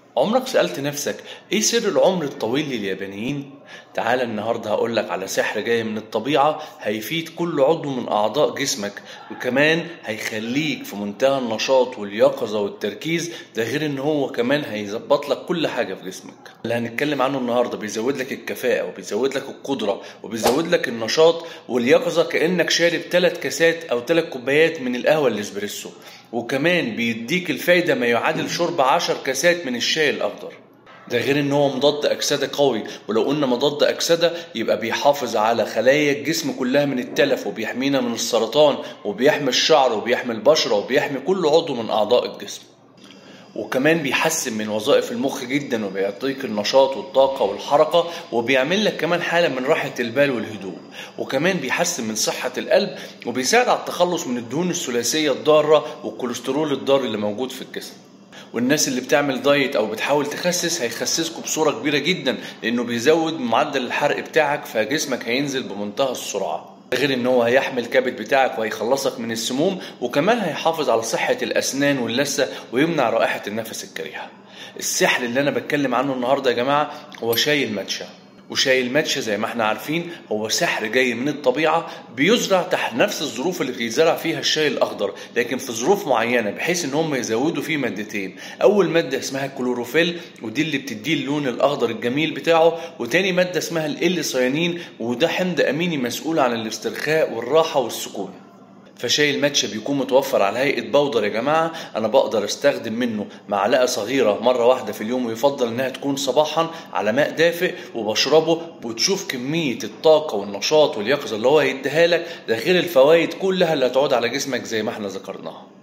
عمرك سألت نفسك ايه سر العمر الطويل لليابانيين؟ تعال النهاردة هقولك على سحر جاي من الطبيعة هيفيد كل عضو من أعضاء جسمك وكمان هيخليك في منتهى النشاط واليقظة والتركيز ده غير ان هو كمان هيظبط لك كل حاجة في جسمك اللي هنتكلم عنه النهاردة بيزود لك الكفاءة وبيزود لك القدرة وبيزود لك النشاط واليقظة كأنك شارب ثلاث كاسات أو ثلاث كوبايات من القهوة الاسبريسو وكمان بيديك الفايدة ما يعادل شرب عشر كاسات من الشاي الأخضر ده غير ان هو مضاد اكسده قوي ولو قلنا مضاد اكسده يبقى بيحافظ على خلايا الجسم كلها من التلف وبيحمينا من السرطان وبيحمي الشعر وبيحمي البشره وبيحمي كل عضو من اعضاء الجسم وكمان بيحسن من وظائف المخ جدا وبيعطيك النشاط والطاقة والحركة وبيعمل لك كمان حالة من راحة البال والهدوء وكمان بيحسن من صحة القلب وبيساعد على التخلص من الدهون الثلاثية الضارة والكوليسترول الضار اللي موجود في الجسم والناس اللي بتعمل دايت او بتحاول تخسس هيخسسكم بصوره كبيره جدا لانه بيزود معدل الحرق بتاعك فجسمك هينزل بمنتهى السرعه ده غير ان هو هيحمي الكبد بتاعك وهيخلصك من السموم وكمان هيحافظ على صحة الاسنان واللثة ويمنع رائحة النفس الكريهة السحر اللي انا بتكلم عنه النهاردة يا جماعة هو شاي الماتشا وشاي الماتشا زي ما احنا عارفين هو سحر جاي من الطبيعة بيزرع تحت نفس الظروف اللي بيزرع فيها الشاي الأخضر لكن في ظروف معينة بحيث إن هم يزودوا فيه مادتين أول مادة اسمها الكلوروفيل ودي اللي بتديه اللون الأخضر الجميل بتاعه وتاني مادة اسمها ال سيانين وده حمض أميني مسؤول عن الاسترخاء والراحة والسكون فشاي الماتشا بيكون متوفر على هيئة بودر يا جماعة أنا بقدر أستخدم منه معلقة صغيرة مرة واحدة في اليوم ويفضل إنها تكون صباحا على ماء دافئ وبشربه وتشوف كمية الطاقة والنشاط واليقظة اللي هو هيديها لك ده غير الفوائد كلها اللي هتعود على جسمك زي ما احنا ذكرناها